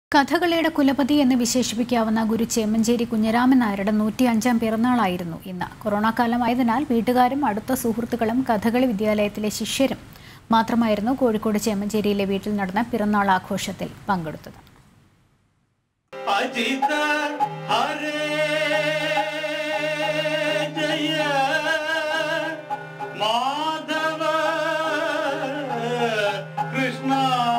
കഥകളിയുടെ കുലപതി എന്ന് വിശേഷിപ്പിക്കാവുന്ന ഗുരു ചേമഞ്ചേരി കുഞ്ഞിരാമൻ നായരുടെ നൂറ്റിയഞ്ചാം പിറന്നാളായിരുന്നു ഇന്ന് കൊറോണ കാലമായതിനാൽ വീട്ടുകാരും അടുത്ത സുഹൃത്തുക്കളും കഥകളി വിദ്യാലയത്തിലെ ശിഷ്യരും മാത്രമായിരുന്നു കോഴിക്കോട് ചേമഞ്ചേരിയിലെ വീട്ടിൽ നടന്ന പിറന്നാൾ ആഘോഷത്തിൽ പങ്കെടുത്തത് അജിത ഹരേ ജയ മാധവ കൃഷ്ണ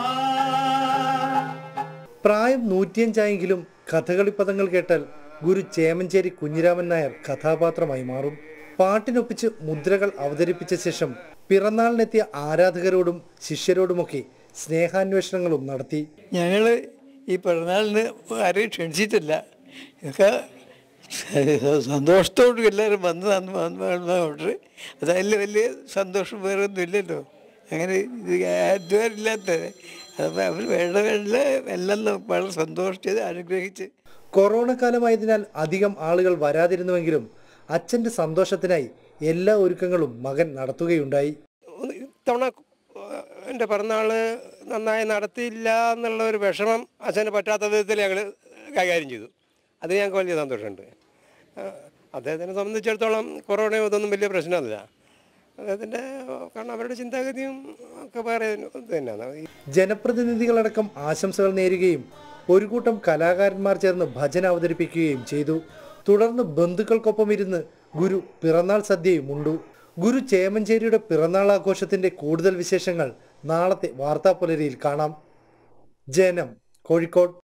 പ്രായം നൂറ്റിയഞ്ചായെങ്കിലും കഥകളി പദങ്ങൾ കേട്ടാൽ ഗുരു ചേമഞ്ചേരി കുഞ്ഞിരാമൻ നായർ കഥാപാത്രമായി മാറും പാട്ടിനൊപ്പിച്ച് മുദ്രകൾ അവതരിപ്പിച്ച ശേഷം പിറന്നാളിനെത്തിയ ആരാധകരോടും ശിഷ്യരോടുമൊക്കെ സ്നേഹാന്വേഷണങ്ങളും നടത്തി ഞങ്ങൾ ഈ പിറന്നാളിന് ആരെയും ക്ഷണിച്ചിട്ടില്ല ഇതൊക്കെ സന്തോഷത്തോടും എല്ലാവരും വന്ന് തന്ന് വന്ന് വന്നതുകൊണ്ട് അതതിൽ വലിയ സന്തോഷം വേറെ ഒന്നും ഇല്ലല്ലോ അങ്ങനെ ഇത് ഇതുവരില്ലാത്തത് അതപ്പോൾ അവർ വേണ്ട വേണ്ട എല്ലാം നമുക്ക് വളരെ സന്തോഷിച്ചത് അനുഗ്രഹിച്ച് കൊറോണ കാലമായതിനാൽ അധികം ആളുകൾ വരാതിരുന്നുവെങ്കിലും അച്ഛന്റെ സന്തോഷത്തിനായി എല്ലാ ഒരുക്കങ്ങളും മകൻ നടത്തുകയുണ്ടായി ഇത്തവണ എൻ്റെ പിറന്നാൾ നന്നായി നടത്തിയില്ല എന്നുള്ള ഒരു വിഷമം അച്ഛന് പറ്റാത്ത വിധത്തിൽ ഞങ്ങൾ കൈകാര്യം ചെയ്തു അത് ഞങ്ങൾക്ക് വലിയ സന്തോഷമുണ്ട് ആ, അദ്ദേഹത്തിനെ സംബന്ധിച്ചിടത്തോളം കൊറോണയോ ഇതൊന്നും വലിയ പ്രശ്നമല്ല അദ്ദേഹത്തിൻ്റെ കാരണം അവരുടെ ചിന്താഗതിയും ഒക്കെ വേറെ ഇത് തന്നെയാണ് ഈ ജനപ്രതിനിധികളടക്കം ആശംസകൾ നേരുകയും ഒരു കൂട്ടം കലാകാരന്മാർ ചേർന്ന് ഭജന അവതരിപ്പിക്കുകയും ചെയ്തു തുടർന്ന് ബന്ധുക്കൾക്കൊപ്പം ഇരുന്ന് ഗുരു പിറന്നാൾ സദ്യയും ഉണ്ടു ഗുരു ചേമഞ്ചേരിയുടെ പിറന്നാൾ ആഘോഷത്തിന്റെ കൂടുതൽ വിശേഷങ്ങൾ നാളത്തെ വാർത്താ പുലരിയിൽ കാണാം ജനം കോഴിക്കോട്